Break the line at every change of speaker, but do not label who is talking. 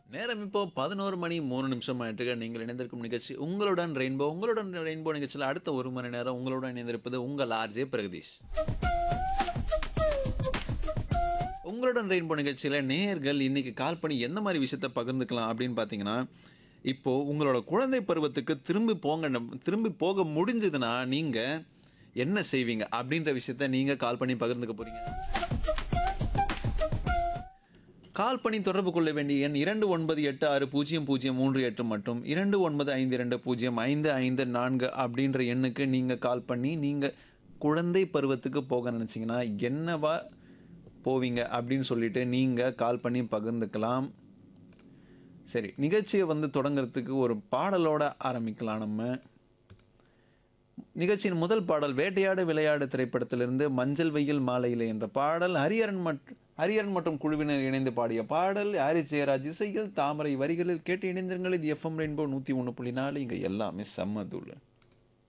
நேரம் இப்போ பதினோரு மணி மூணு நிமிஷம் ஆயிட்டு நீங்கள் இணைந்திருக்கும் நிகழ்ச்சி உங்களுடன் ரெயின்போ உங்களுடன் ரெயின்போ நிகழ்ச்சியில் அடுத்த ஒரு மணி நேரம் உங்களுடன் இணைந்திருப்பது உங்கள் ஆர்ஜே பிரகதீஷ் உங்களுடன் ரெயின்போ நிகழ்ச்சியில் நேயர்கள் இன்னைக்கு கால் பண்ணி எந்த மாதிரி விஷயத்த பகிர்ந்துக்கலாம் அப்படின்னு பார்த்தீங்கன்னா இப்போ உங்களோட குழந்தை பருவத்துக்கு திரும்பி போங்க திரும்பி போக முடிஞ்சதுன்னா நீங்க என்ன செய்வீங்க அப்படின்ற விஷயத்த நீங்க கால் பண்ணி பகிர்ந்துக்க போறீங்க கால் பண்ணி தொடர்பு கொள்ள வேண்டிய எண் இரண்டு ஒன்பது எட்டு ஆறு பூஜ்ஜியம் பூஜ்ஜியம் மூன்று எட்டு மற்றும் இரண்டு ஒன்பது ஐந்து இரண்டு பூஜ்ஜியம் ஐந்து ஐந்து நான்கு அப்படின்ற எண்ணுக்கு நீங்கள் கால் பண்ணி நீங்கள் குழந்தை பருவத்துக்கு போக நினச்சிங்கன்னா என்னவா போவீங்க அப்படின்னு சொல்லிட்டு நீங்கள் கால் பண்ணி பகிர்ந்துக்கலாம் சரி நிகழ்ச்சியை வந்து தொடங்குறதுக்கு ஒரு பாடலோட ஆரம்பிக்கலாம் நம்ம நிகழ்ச்சியின் முதல் பாடல் வேட்டையாடு விளையாடு திரைப்படத்திலிருந்து மஞ்சள் வெயில் மாலையிலே என்ற பாடல் ஹரியரன் மற்றும் ஹரியரன் மற்றும் குழுவினர் இணைந்து பாடிய பாடல் ஹாரிஸ் ஜெயராஜ் இசையில் தாமரை வரிகளில் கேட்டு இணைந்திருங்கள் இது எஃப்எம் ரெயின்போ நூற்றி ஒன்று புள்ளி நாலு இங்கே எல்லாமே செம்ம தூள்